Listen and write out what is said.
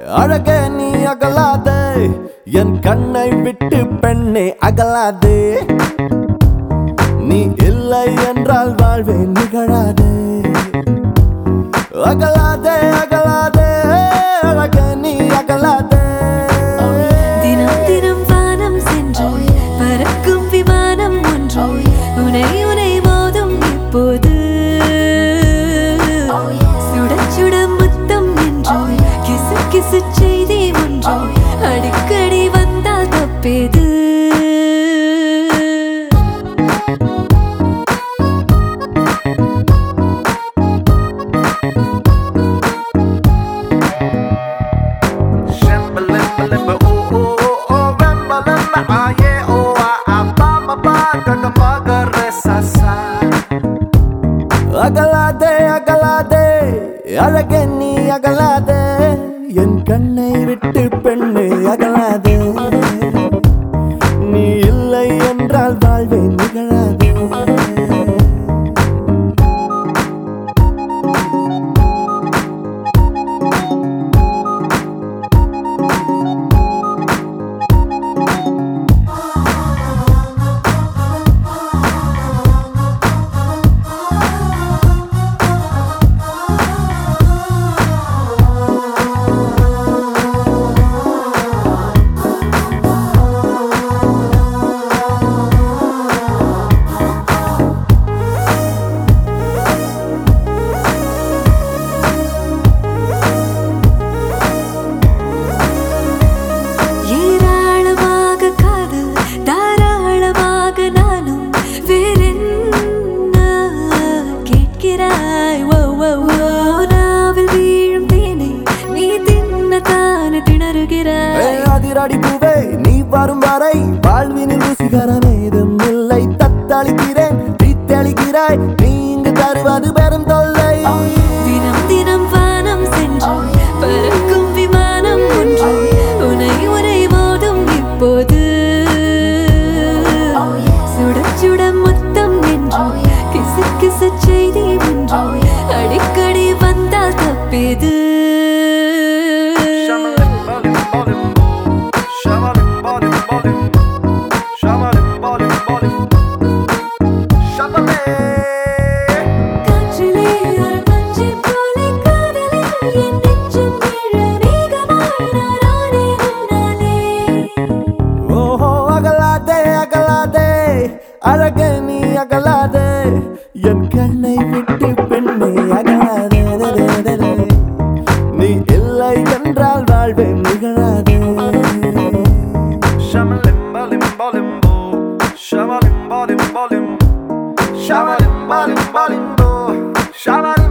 அழகே நீ அகலாதே என் கண்ணை விட்டு பெண்ணே அகலாதே நீ இல்லை என்றால் வாழ்வே நிகழாதே அகலாதே அகலாதே அழகே நீ அகலாதே தினம் தினம் வானம் சென்று பறக்கும் விமானம் ஒன்று உனை உனை மோதும் இப்போது சுட சுட முத்தம் என்று கிசு கிசு செய்தி ஒன்று அடிக்கடி வந்தால் தப்பேது Shimba limba limba ooh ooh ooh ooh Rimba limba ah yeah oh ah ah ba ba ba Gaga baga re sa sa அகலாதே அகலாதே அழகே நீ அகலாதே என் கண்ணை விட்டு பெண்ணு அகலாதே நீ இல்லை என்றால் வாழ்வே நிகழாதே ஏராளமாக காதல் தாராளமாக நானும் வேறென்ன கேட்கிறாய் ஓ ஓ ஓ நாவில் வீழும் தேனை நீ தின்னத்தானே திணறுகிறாய் ஏய், அதிரடி பூவே நீ வரும் வரை வாழ்வினில் ருசிகரம் ஏதும் இல்லை தத்தளிக்கிறேன் தீத்தளிக்கிறாய் நீ இங்கு தருவது பெரும் தொல்லை தினம் தினம் வானம் சென்று பறக்கும் விமானம் ஒன்று உனை உனை மோதும் இப்போது சுட சுட முத்தம் என்று கிசு கிசு செய்தி ஒன்று அடிக்கடி வந்தால் தப்பேது காற்றிலே ஒரு பஞ்சை போல காதலில் என் நெஞ்சம் விழ வேகமாய் நான் ஆனேன் உன்னாலே. ஓஹோ அகலாதே அகலாதே அழகே நீ அகலாதே என் கண்ணை விட்டு பெண்ணை அகலாதே தே, தே, தே, தே. நீ இல்லை என்றால் வாழ்வே நிகழாதே Shamalimba limba limbo, shamalimba limba limbo, shamalimba limba limbo, shamalimba